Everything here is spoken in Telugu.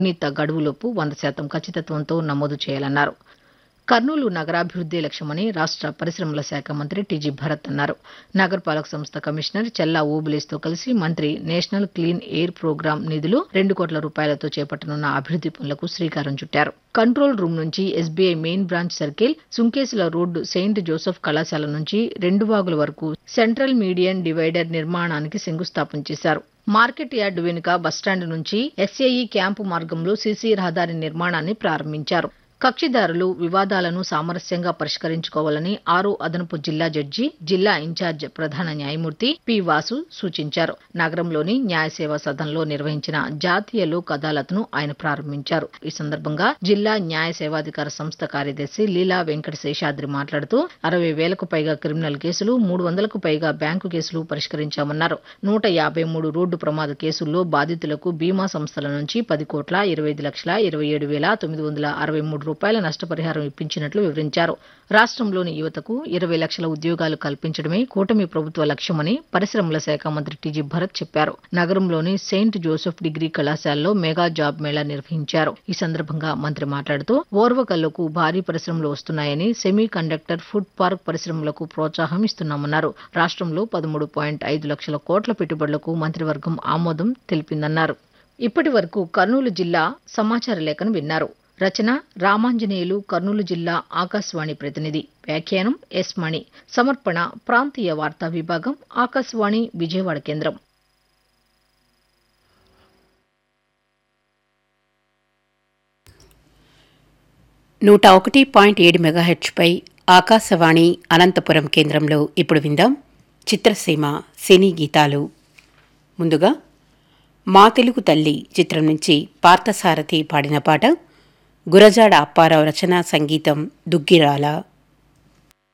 నిర్ణీత గడువులోపు వంద శాతం ఖచ్చితత్వంతో నమోదు చేయాలన్నారు కర్నూలు నగరాభివృద్దే లక్ష్యమని రాష్ట పరిశ్రమల శాఖ మంత్రి టీజీ భరత్ అన్నారు నగరపాలక సంస్థ కమిషనర్ చెల్లా ఓబులేస్తో కలిసి మంత్రి నేషనల్ క్లీన్ ఎయిర్ ప్రోగ్రాం నిధులు రెండు కోట్ల రూపాయలతో చేపట్టనున్న అభివృద్ది పనులకు శ్రీకారం చుట్టారు కంట్రోల్ రూమ్ నుంచి SBI main branch circle Sunkesula road Saint Joseph కళాశాల నుంచి రెండు వాగుల వరకు సెంట్రల్ మీడియన్ డివైడర్ నిర్మాణానికి శంకుస్థాపన చేశారు మార్కెట్ యార్డు వెనుక బస్టాండ్ నుంచి ఎస్ఏఈ క్యాంపు మార్గంలో సీసీ రహదారి నిర్మాణాన్ని ప్రారంభించారు కక్షిదారులు వివాదాలను సామరస్యంగా పరిష్కరించుకోవాలని ఆరో అదనపు జిల్లా జడ్జి జిల్లా ఇన్ఛార్జ్ ప్రధాన న్యాయమూర్తి పి వాసు సూచించారు నగరంలోని న్యాయ సేవా సదన్లో నిర్వహించిన జాతీయ లోక్ అదాలత్ను ఆయన ప్రారంభించారు ఈ సందర్భంగా జిల్లా న్యాయ సేవాధికార సంస్థ కార్యదర్శి లీలా వెంకట శేషాద్రి మాట్లాడుతూ అరవై వేలకు పైగా క్రిమినల్ కేసులు మూడు వందలకు పైగా బ్యాంకు కేసులు పరిష్కరించామన్నారు నూట యాభై మూడు రోడ్డు ప్రమాద కేసుల్లో బాధితులకు బీమా సంస్థల నుంచి పది కోట్ల ఇరవై ఐదు లక్షల ఇరవై ఏడు వేల తొమ్మిది వందల అరవై మూడు రూపాయల నష్టపరిహారం ఇప్పించినట్లు వివరించారు రాష్ట్రంలోని యువతకు ఇరవై లక్షల ఉద్యోగాలు కల్పించడమే కూటమి ప్రభుత్వ లక్ష్యమని పరిశ్రమల శాఖ మంత్రి టీజీ భరత్ చెప్పారు నగరంలోని సెయింట్ జోసెఫ్ డిగ్రీ కళాశాలలో మెగా జాబ్ మేళా నిర్వహించారు ఈ సందర్భంగా మంత్రి మాట్లాడుతూ ఓర్వకల్లుకు భారీ పరిశ్రమలు వస్తున్నాయని సెమీ కండక్టర్ ఫుడ్ పార్క్ పరిశ్రమలకు ప్రోత్సాహం ఇస్తున్నామన్నారు రాష్ట్రంలో పదమూడు పాయింట్ ఐదు లక్షల కోట్ల పెట్టుబడులకు మంత్రివర్గం ఆమోదం తెలిపిందన్నారు ఇప్పటి వరకు కర్నూలు జిల్లా సమాచార లేఖను విన్నారు రచన రామాంజనేయులు కర్నూలు జిల్లా ఆకాశవాణి ప్రతినిధి వ్యాఖ్యానం ఎస్ మణి సమర్పణ ప్రాంతీయ వార్తా విభాగం ఆకాశవాణి విజయవాడ కేంద్రం నూట ఒకటి పాయింట్ ఏడు మెగాహెచ్పై ఆకాశవాణి అనంతపురం కేంద్రంలో ఇప్పుడు విందాం చిత్రసీమ సినీ గీతాలు ముందుగా మా తెలుగు తల్లి చిత్రం నుంచి పార్థసారథి పాడిన పాట గురజాడ అప్పారావు రచన సంగీతం దుగ్గిరాల